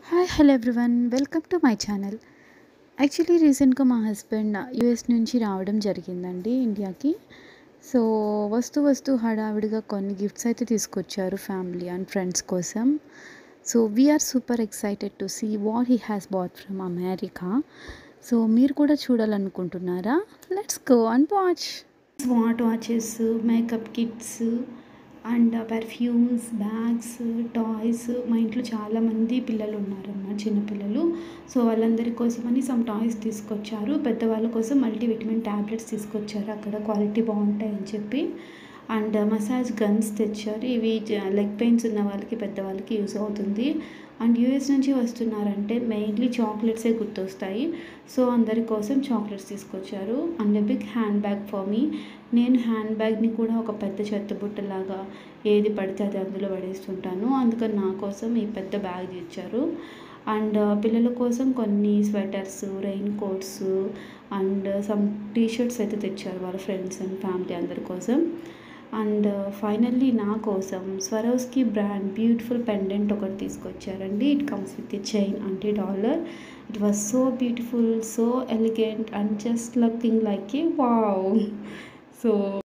hi hello everyone welcome to my channel actually రీసెంట్గా మా husband US నుంచి రావడం జరిగిందండి ఇండియాకి సో వస్తూ వస్తూ హడావిడిగా కొన్ని గిఫ్ట్స్ అయితే తీసుకొచ్చారు ఫ్యామిలీ అండ్ ఫ్రెండ్స్ కోసం so we are super excited to see what he has bought from America so మీరు కూడా చూడాలనుకుంటున్నారా let's go and watch smart watches makeup kits and perfumes bags toys మా ఇంట్లో చాలామంది పిల్లలు ఉన్నారన్నమాట చిన్నపిల్లలు సో వాళ్ళందరి కోసమని సమ్ టాయ్స్ తీసుకొచ్చారు పెద్దవాళ్ళ కోసం మల్టీవిటమిన్ ట్యాబ్లెట్స్ తీసుకొచ్చారు అక్కడ క్వాలిటీ బాగుంటాయని చెప్పి అండ్ మసాజ్ గన్స్ తెచ్చారు ఇవి లెగ్ పెయిన్స్ ఉన్న వాళ్ళకి పెద్దవాళ్ళకి యూస్ అవుతుంది అండ్ యూఎస్ నుంచి వస్తున్నారంటే మెయిన్లీ చాక్లెట్సే గుర్తొస్తాయి సో అందరి కోసం చాక్లెట్స్ తీసుకొచ్చారు and big hand bag for me నేను హ్యాండ్ బ్యాగ్ని కూడా ఒక పెద్ద చెత్త బుట్టలాగా ఏది పడితే అది అందులో పడేస్తుంటాను అందుకని నా కోసం ఈ పెద్ద బ్యాగ్ ఇచ్చారు అండ్ పిల్లల కోసం కొన్ని sweaters rain coats and some T shirts అయితే తెచ్చారు వాళ్ళ ఫ్రెండ్స్ అండ్ ఫ్యామిలీ అందరి కోసం అండ్ ఫైనల్లీ నా కోసం స్వరోస్కి బ్రాండ్ బ్యూటిఫుల్ పెండెంట్ ఒకటి తీసుకొచ్చారండి it comes with a chain అంటే dollar it was so beautiful so elegant and just looking like a wow so